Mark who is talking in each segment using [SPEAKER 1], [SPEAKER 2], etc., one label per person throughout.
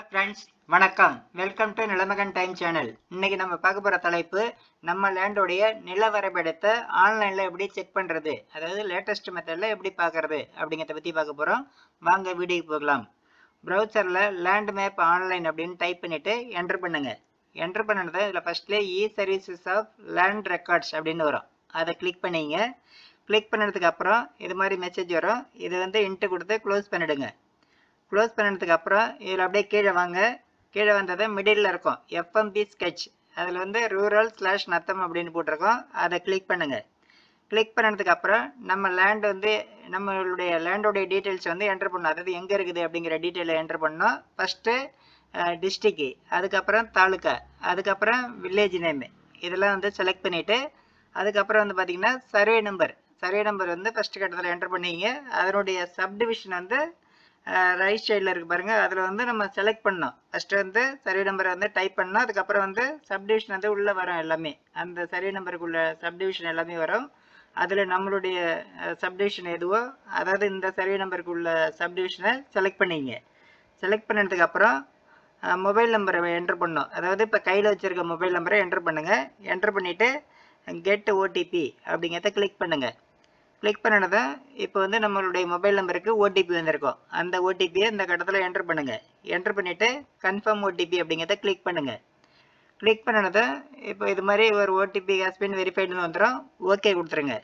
[SPEAKER 1] friends வணக்கம் welcome to Nilamagan time channel இன்னைக்கு நம்ம பார்க்க போற தலைப்பு நம்ம லேண்டோடைய நில வரைபடத்தை ஆன்லைன்ல எப்படி செக் பண்றது அதாவது லேட்டஸ்ட் மெத்தட்ல எப்படி பார்க்கறது அப்படிங்கிறத பத்தி பார்க்க போறோம் வாங்க வீடியோக்கு போகலாம் ப்ரௌசர்ல லேண்ட் மேப் ஆன்லைன் அப்படின்னு டைப் பண்ணிட்டு என்டர் பண்ணுங்க என்டர் பண்ணதை இதில் ஃபர்ஸ்ட்ல E services of land records அப்படின்னு வரும் அதை கிளிக் பண்ணிங்க கிளிக் பண்ணதுக்கு அப்புறம் இது மாதிரி மெசேஜ் வரும் இது வந்து இன்ட்டு கொடுத்து க்ளோஸ் பண்ணிடுங்க க்ளோஸ் பண்ணதுக்கு அப்புறம் இதில் அப்படியே கீழே வாங்க கீழே வந்தது மிடில் இருக்கும் எஃப்எம்பி ஸ்கெட்ச் அதில் வந்து ரூரல் ஸ்லாஷ் நத்தம் அப்படின்னு போட்டிருக்கோம் அதை கிளிக் பண்ணுங்க கிளிக் பண்ணதுக்கு அப்புறம் நம்ம லேண்ட் வந்து நம்மளுடைய லேண்டோடைய டீட்டெயில்ஸ் வந்து என்டர் பண்ணணும் அதாவது எங்கே இருக்குது அப்படிங்கிற டீட்டெயிலை என்டர் பண்ணோம் ஃபஸ்ட்டு டிஸ்ட்ரிக்கு அதுக்கப்புறம் தாலுக்கா அதுக்கப்புறம் வில்லேஜ் நேமு இதெல்லாம் வந்து செலக்ட் பண்ணிவிட்டு அதுக்கப்புறம் வந்து பார்த்தீங்கன்னா சர்வே நம்பர் சர்வே நம்பர் வந்து ஃபஸ்ட்டு கட்டத்தில் என்டர் பண்ணிங்க அதனுடைய சப்டிவிஷன் வந்து ரைட் சைடில் இருக்கு பாருங்க அதில் வந்து நம்ம செலக்ட் பண்ணோம் ஃபஸ்ட்டு வந்து சர்வே நம்பரை வந்து டைப் பண்ணோம் அதுக்கப்புறம் வந்து சப்டிவிஷன் வந்து உள்ளே வரும் எல்லாமே அந்த சர்வே நம்பருக்குள்ள சப்டிவிஷன் எல்லாமே வரும் அதில் நம்மளுடைய சப்டிவிஷன் எதுவோ அதாவது இந்த சர்வே நம்பருக்குள்ள சப்டிவிஷனை செலக்ட் பண்ணிங்க செலக்ட் பண்ணதுக்கு அப்புறம் மொபைல் நம்பரை என்டர் பண்ணோம் அதாவது இப்போ கையில் வச்சுருக்க மொபைல் நம்பரை என்டர் பண்ணுங்கள் என்டர் பண்ணிவிட்டு கெட் ஓடிபி அப்படிங்கிறத கிளிக் பண்ணுங்கள் கிளிக் பண்ணினதும் இப்போ வந்து நம்மளுடைய மொபைல் நம்பருக்கு ஓடிபி வந்திருக்கும் அந்த ஓடிபியை இந்த கட்டத்தில் என்டர் பண்ணுங்கள் என்டர் பண்ணிவிட்டு கன்ஃபார்ம் ஓடிபி அப்படிங்கிறத கிளிக் பண்ணுங்கள் கிளிக் பண்ணினதும் இப்போ இது மாதிரி ஒரு ஓடிபி ஹஸ்பின் வெரிஃபைடுன்னு வந்துடும் ஓகே கொடுத்துருங்க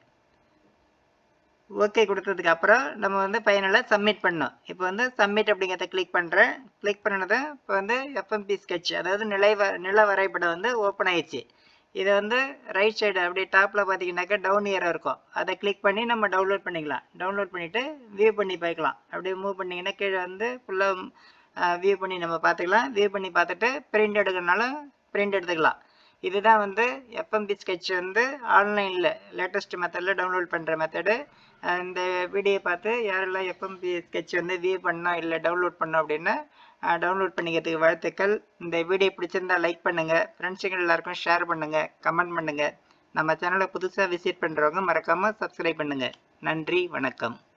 [SPEAKER 1] ஓகே கொடுத்ததுக்கு அப்புறம் நம்ம வந்து ஃபைனலாக சப்மிட் பண்ணோம் இப்போ வந்து சப்மிட் அப்படிங்கிறத கிளிக் பண்ணுறேன் கிளிக் பண்ணதும் இப்போ வந்து எஃப்எம்பி ஸ்கெட்ச் அதாவது நிலை வ நில வரைபடம் வந்து ஓப்பன் ஆயிடுச்சு இதை வந்து ரைட் சைடு அப்படியே டாப்பில் பார்த்தீங்கன்னாக்கா டவுன் இயராக இருக்கும் அதை கிளிக் பண்ணி நம்ம டவுன்லோட் பண்ணிக்கலாம் டவுன்லோட் பண்ணிவிட்டு வியூ பண்ணி பார்க்கலாம் அப்படியே மூவ் பண்ணிங்கன்னா கீழே வந்து ஃபுல்லாக வியூ பண்ணி நம்ம பார்த்துக்கலாம் வியூ பண்ணி பார்த்துட்டு பிரிண்ட் எடுக்கிறனாலும் பிரிண்ட் எடுத்துக்கலாம் இதுதான் வந்து எஃப்எம்பி ஸ்கெட்ச் வந்து ஆன்லைனில் லேட்டஸ்ட் மெத்தடில் டவுன்லோட் பண்ணுற மெத்தடு இந்த வீடியோ பார்த்து யாரெல்லாம் எஃப்எம்பி ஸ்கெட்ச் வந்து வியூ பண்ணோம் இல்லை டவுன்லோட் பண்ணோம் அப்படின்னா டவுன்லோட் பண்ணிக்கிறதுக்கு வாழ்த்துக்கள் இந்த வீடியோ பிடிச்சிருந்தா லைக் பண்ணுங்கள் ஃப்ரெண்ட்ஸுங்க எல்லாருக்கும் ஷேர் பண்ணுங்கள் கமெண்ட் பண்ணுங்கள் நம்ம சேனலை புதுசாக விசிட் பண்ணுறவங்க மறக்காமல் சப்ஸ்கிரைப் பண்ணுங்கள் நன்றி வணக்கம்